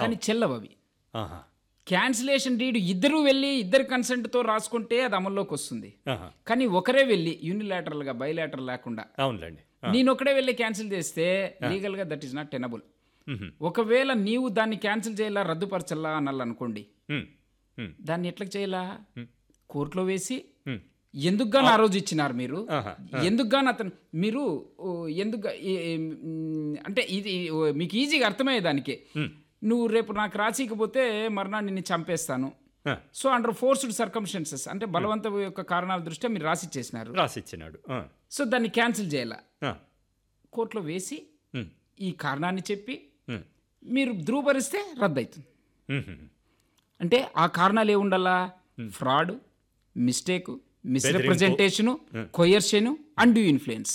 కానీ చెల్లవు అవి ఆహా. క్యాన్సిలేషన్ డీడ్ ఇద్దరు వెళ్ళి ఇద్దరు కన్సెంట్తో రాసుకుంటే అది అమల్లోకి వస్తుంది ఆహా. కానీ ఒకరే వెళ్ళి యూనిలాటరల్గా బైలాటరల్ లేకుండా అవునులేండి ఆ. నేను ఒకడే వెళ్ళి క్యాన్సిల్ చేస్తే లీగల్గా that is not tenable hmm. ఒకవేళ నీవు దాన్ని క్యాన్సిల్ చేయాలా రద్దుపరచల్లా అనాలనుకోండి మ్మ్. మ్మ్. దాన్ని ఎట్లా చేయాలా కోర్టులో వేసి మ్మ్. ఎందుకు గాని ఆ రోజు ఇచ్చినారు మీరు ఆహా. ఎందుకు గాని అతను మీరు ఓ, ఎందుకు ఈ- ఈ, మ్, అంటే ఇది ఓ, మీకు ఈజీగా అర్థమయ్యే దానికి నువ్వు రేపు నాకు రాసికపోతే మర్నాడు నిన్ను చంపేస్తాను ఆ. సో అండర్ ఫోర్స్డ్ సర్కమ్స్టెన్సెస్ అంటే బలవంత యొక్క కారణాల దృష్ట్యా మీరు రాసిచ్చేసినారు రాసిచ్చినాడు ఆ. సో దాన్ని క్యాన్సిల్ చేయాల ఆ. కోర్టులో వేసి మ్మ్. ఈ కారణాన్ని చెప్పి మ్మ్. మీరు ధృవపరిస్తే రద్దవుతుంది మ్మ్. అంటే ఆ కారణాలు ఏముండాలా fraud mistake misrepresentation coercion and influence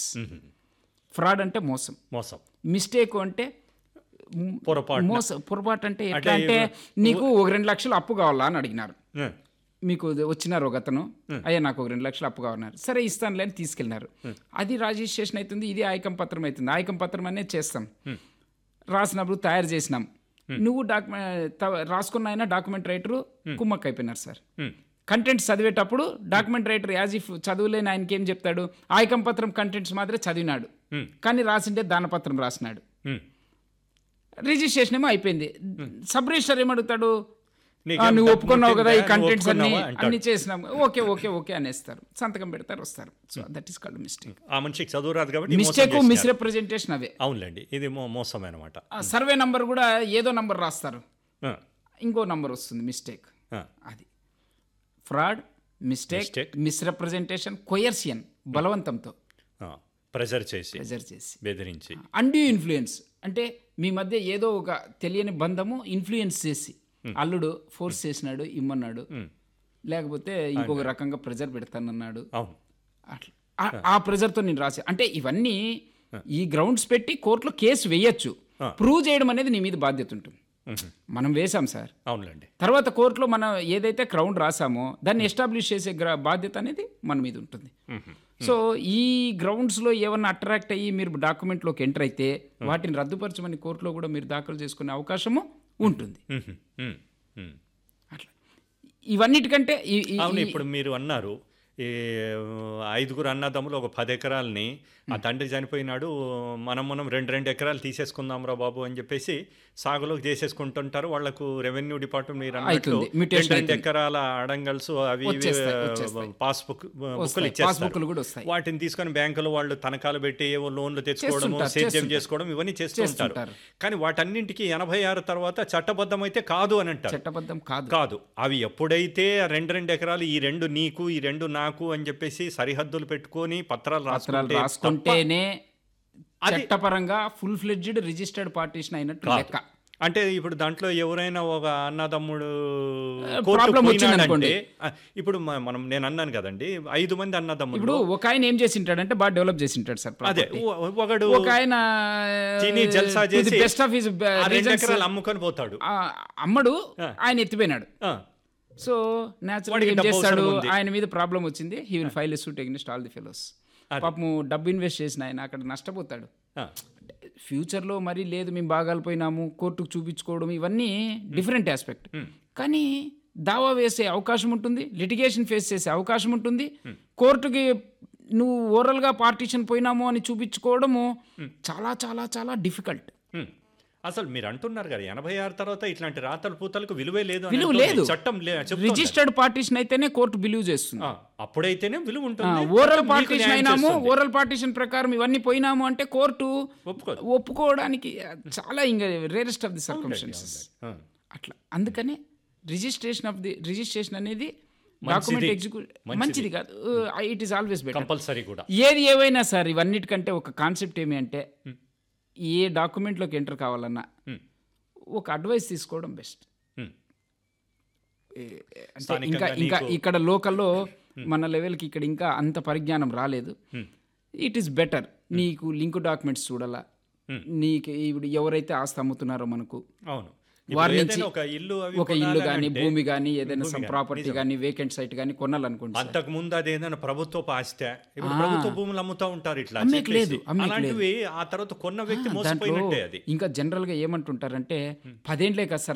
fraud అంటే మోసం మోసం మిస్టేక్ అంటే మ్, పొరపాటు మోసం పొరపాటు అంటే ఎట్లా అంటే నీకు ఒక రెండు లక్షలు అప్పు కావాలా అని అడిగినారు ఆ. మీకు వచ్చినారు ఒక అతను అయ్యా నాకు ఒక రెండు లక్షలు అప్పు కావాలన్నారు సరే ఇస్తానులే అని తీసుకెళ్ళినారు అది రిజిస్ట్రేషన్ అవుతుంది ఇది ఆయకం పత్రం అవుతుంది ఆయకం పత్రం అనేది చేస్తాం రాసినప్పుడు తయారు చేసినాం నువ్వు డాక్యుమెంట్ రాసుకున్న ఆయన డాక్యుమెంట్ రైటరు కుమ్మక్ అయిపోయినారు సార్ మ్మ్. కంటెంట్స్ చదివేటప్పుడు డాక్యుమెంట్ రైటర్ యాజ్ ఇఫ్ చదువులేని ఆయనకి ఏం చెప్తాడు ఆయకం పత్రం కంటెంట్స్ మాత్రమే చదివినాడు కానీ రాసింటే దానపత్రం రాసినాడు మ్మ్. రిజిస్ట్రేషన్ ఏమో అయిపోయింది సబ్ రిజిస్టర్ ఏమడుగుతాడు నీకేం "ఆ, నువ్వు డబ్బు ఒప్పుకున్నావు కదా ఈ ముట్టిందా? కంటెంట్స్ అన్ని ఒప్పుకున్నావా?" అంటాడు. అన్ని చేసినాం ఓకే ఓకే ఓకే అనేస్తారు సంతకం పెడతారు వస్తారు so that is called mistake ఆ మనిషికి చదువు రాదు కాబట్టి మోసం మిస్టేక్ చేసినాడు. మిస్రిప్రజెంటేషన్ అవే అవునులేండి ఇది మో మోసమే అనమాట ఆ సర్వే నంబర్ కూడా ఏదో నంబర్ రాస్తారు ఆ. ఇంకో నంబర్ వస్తుంది మిస్టేక్ ఆ. అది fraud mistake Mistake. Misrepresentation coercion బలవంతంతో ఆ. ప్రెజర్ చేసి ప్రెజర్ చేసి బెదిరించి అండ్యూ ఇన్ఫ్లుయెన్స్ అంటే మీ మధ్య ఏదో ఒక తెలియని బంధము ఇన్ఫ్లుయెన్స్ చేసి అల్లుడు ఫోర్స్ చేసినాడు ఇమ్మన్నాడు లేకపోతే ఇంకొక రకంగా ప్రెజర్ పెడతానన్నాడు అవును అట్లా ఆ- ఆ ప్రెజర్తో నేను రాసా అంటే ఇవన్నీ ఈ గ్రౌండ్స్ పెట్టి కోర్టులో కేసు వేయచ్చు ప్రూవ్ చేయడం అనేది నీ మీద బాధ్యత ఉంటుంది మ్మ్. మనం వేసాం సార్ అవునులేండి తర్వాత కోర్టులో మనం ఏదైతే క్రౌన్ రాసామో దాన్ని ఎస్టాబ్లిష్ చేసే గ్ర- బాధ్యత అనేది మన మీద ఉంటుంది సో ఈ గ్రౌండ్స్లో ఏమన్నా అట్రాక్ట్ అయ్యి మీరు డాక్యుమెంట్లోకి ఎంటర్ అయితే వాటిని రద్దుపరచమని కోర్టులో కూడా మీరు దాఖలు చేసుకునే అవకాశము ఉంటుంది మ్మ్. మ్మ్. మ్మ్. అట్లా ఇవన్నిటికంటే ఈ- ఈ- అవును ఈ- ఇప్పుడు మీరు అన్నారు ఈ ఐదుగురు అన్నదమ్ములు ఒక పది ఎకరాలని ఆ తండ్రి చనిపోయినాడు మనం మనం రెండు రెండు ఎకరాలు తీసేసుకుందాం రా బాబు అని చెప్పేసి సాగులోకి చేసేసుకుంటుంటారు వాళ్ళకు రెవెన్యూ డిపార్ట్మెంట్ మీరు అన్నట్లు అవుతుంది. Mutation రెండు రెండు అవుతుంది. ఎకరాల అడంగల్స్ అవి ఇవి వచ్చేస్తాయి, వచ్చేస్తాయి. పాస్బుక్ బుక్లు వస్తాయి. ఇచ్చేస్తారు పాస్బుక్లు కూడా వస్తాయి వాటిని తీసుకొని బ్యాంకులో వాళ్ళు తనఖాలు పెట్టి ఏవో లోన్లు తెచ్చుకోవడము చేస్తుంటారు, సేద్యం చేస్తుంటారు. చేసుకోవడం ఇవన్నీ చేస్తుంటారు చేస్తుంటారు. కానీ వాటన్నింటికి ఎనభై ఆరు తర్వాత చట్టబద్ధమైతే కాదు అని అంటారు చట్టబద్ధం కాదు కాదు అవి ఎప్పుడైతే రెండు రెండు ఎకరాలు ఈ రెండు నీకు ఈ రెండు నాకు అని చెప్పేసి సరిహద్దులు పెట్టుకొని పత్రాలు పత్రాలు రాసుకుంటే రాసుకుంటేనే చట్టపరంగా ఫుల్ ఫ్లెడ్జ్డ్ రిజిస్టర్డ్ పార్టీషన్ అయినట్టు లెక్క అంటే ఇప్పుడు దాంట్లో ఎవరైనా ఒక అన్నదమ్ముడు problem కోర్టుకు వచ్చిందనుకోండి. పోయినాడంటే, ఆ, ఇప్పుడు మ- మనం నేను అన్నాను కదండి ఐదు మంది అన్నదమ్ముడు ఇప్పుడు ఒక ఆయన ఏం చేసి ఉంటాడంటే బాగా డెవలప్ చేసి ఉంటాడు సార్ అదే ఒ- ఒకడు ఒక ఆయన తిని జల్సా చేసి బెస్ట్ ఆఫ్ హిస్ ఆ రెండు ఎకరాలు అమ్ముకొని పోతాడు అమ్మడు ఆయన ఎత్తిపోయినాడు ఆ, సో న్యాచురల్ వాడికి ఏం డబ్బు చేస్తాడు అవసరం ఉంది. ఆయన మీద ప్రాబ్లం వచ్చింది he will file suit against all the fellows పాపము డబ్బు ఇన్వెస్ట్ చేసిన ఆయన అక్కడ నష్టపోతాడు ఆ, ఫ్యూచర్లో మరి లేదు మేము బాగాలు పోయినాము కోర్టుకు చూపించుకోవడం ఇవన్నీ డిఫరెంట్ ఆస్పెక్ట్ కానీ దావా వేసే అవకాశం ఉంటుంది లిటిగేషన్ ఫేస్ చేసే అవకాశం ఉంటుంది కోర్టుకి నువ్వు ఓరల్గా పార్టీషన్ పోయినాము అని చూపించుకోవడము చాలా చాలా చాలా డిఫికల్ట్ ఉమ్. అసలు మీరు అంటున్నారు కదా ఎనభై ఆరు తర్వాత ఇట్లాంటి రాతల పూతలకు విలువే లేదు అని విలువ అంటుంది. లేదు. చట్టం లే చెప్తోంది. రిజిస్టర్డ్ పార్టీషన్ అయితేనే కోర్టు బిలీవ్ చేస్తుంది ఆ, అప్పుడైతేనే విలువ ఉంటుంది ఓరల్ చట్టం మీకు పార్టీషన్ న్యాయం అయినాము చేస్తుంది. ఓరల్ పార్టీషన్ ప్రకారం ఇవన్నీ పోయినాము అంటే కోర్టు ఒప్పుకోదు ఒప్పుకోవడానికి చాలా ఇంకా రేరెస్ట్ ఆఫ్ ది సర్కమ్స్టెన్సెస్ ఆ, అట్లా అందుకనే రిజిస్ట్రేషన్ ఆఫ్ ది రిజిస్ట్రేషన్ అనేది డాక్యుమెంట్ ఎగ్జిక్యూట్ మంచిది కాదు it is always better compulsory కూడా ఏది ఏవైనా సార్ ఇవన్నిటికంటే ఒక కాన్సెప్ట్ ఏమి అంటే ఏ డాక్యుమెంట్లోకి ఎంటర్ కావాలన్నా ఉమ్, ఒక అడ్వైస్ తీసుకోవడం బెస్ట్ ఉమ్, అంటే స్థానికంగా ఇంకా ఇంకా నీకు- ఇక్కడ లోకల్లో మన లెవెల్కి ఇక్కడ ఇంకా అంత పరిజ్ఞానం రాలేదు ఇట్ ఈస్ బెటర్ నీకు లింక్ డాక్యుమెంట్స్ చూడాలా నీకు ఇప్పుడు ఎవరైతే ఆస్తి అమ్ముతున్నారో మనకు అవును వారి ఇప్పుడు నుంచి ఏదైనా ఒక ఇల్లు అవి ఒక ఇల్లు కొనాలని కానీ అంటే భూమి కానీ ఏదైనా భూమి సమ్ గానీ, ప్రాపర్టీ కానీ వేకెంట్ సైట్ కానీ కొనాలనుకోండి సార్. అంతకు ముందు అది ఏదైనా ప్రభుత్వపు ఆస్తే ఇప్పుడు ప్రభుత్వ భూములు అమ్ముతా ఉంటారు ఇట్లా అమ్మేకి చెప్పేసి. లేదు, అమ్మేకి అలాంటివి ఆ తర్వాత కొన్న వ్యక్తి దాంట్లో మోసపోయినట్టే అది ఇంకా జనరల్గా ఏమంటుంటారంటే పదేండ్లే కదా సార్